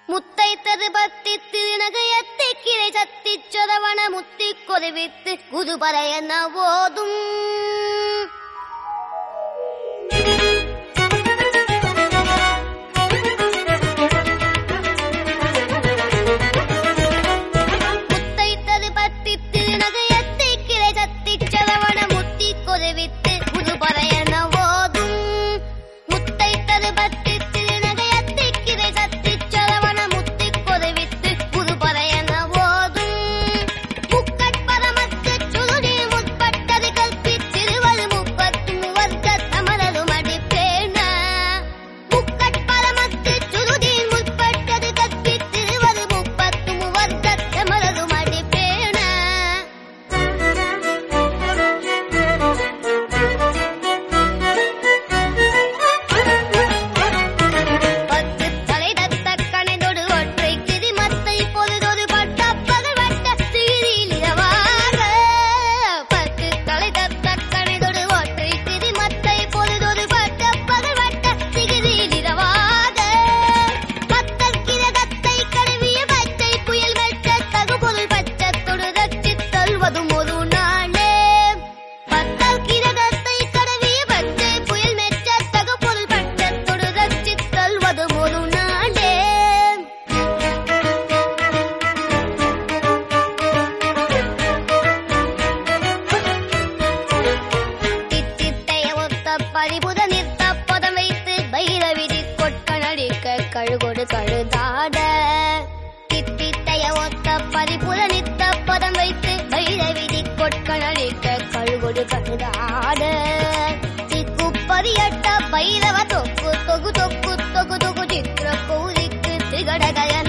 முத்தைத்தது பத்தி திருநகையத்தை கிளை சத்தி சொரவண முத்தி கொருவித்து குருபரையன ஓதும் முத்தைத்தது பத்தி திருநகையத்தை கிளை சத்தி சொரவண முத்தி கொருவித்து குருபரையன ஓதும் முத்தைத்தது பத்தி திருநகையத்தை கிளை சத்தி சொரவண முத்தி கொருவித்து குருபரையன ஓதும் முக்கட்பரமக்கு சுருதி முற்பட்டது கல்பி திருவரு முப்பத்து முவர்க்க தமரரும் அடிப்பேன முக்கட்பரமக்கு சுருதி முற்பட்டது கல்பி திருவரு முப்பத்து முவர்க்க தமரரும் அடிப்பேன பத்து தலை தத்த கணைதொடு ஒற்றை கிரிமத்தை பொழுதொரு பட்ட பகல் வட்ட சீரில் இரவாக பத்து தலை தத்த கணைதொடு ஒற்றை கிரிமத்தை பொழுதொரு பட்ட பகல் வட்ட சிகிரில் இரவாக பத்தல் கிரகத்தை கழுவிய பச்சை புயல் வெட்ட தகுபொருள் பச்சத்தொடு ரச்சித் தல்வதும் ஒரு நாளே பத்தல் கிரகத்தை கடவிய பச்சை புயல் மெச்ச தகுபொருள் பச்சத்தொடு ரச்சித் தல்வதும் ஒரு நாளே தித்தித்தைய ஒத்த பறிபுத நிறுத்த பதம் வைத்து பைரவிதி கொட்கணடிக்க கழுகொடு கழுதாட தித்தித்தைய ஒத்த பறிபுத நிறுத்த பதம் வைத்து பைரவிதி கொட்கணடிக்க கழுகொடு கழுதாட திக்குப்பரியட்ட பைரவ தொக்கு தொகு தொக்கு தொகு தொகு சித்திர கௌரிக்கு திகடகய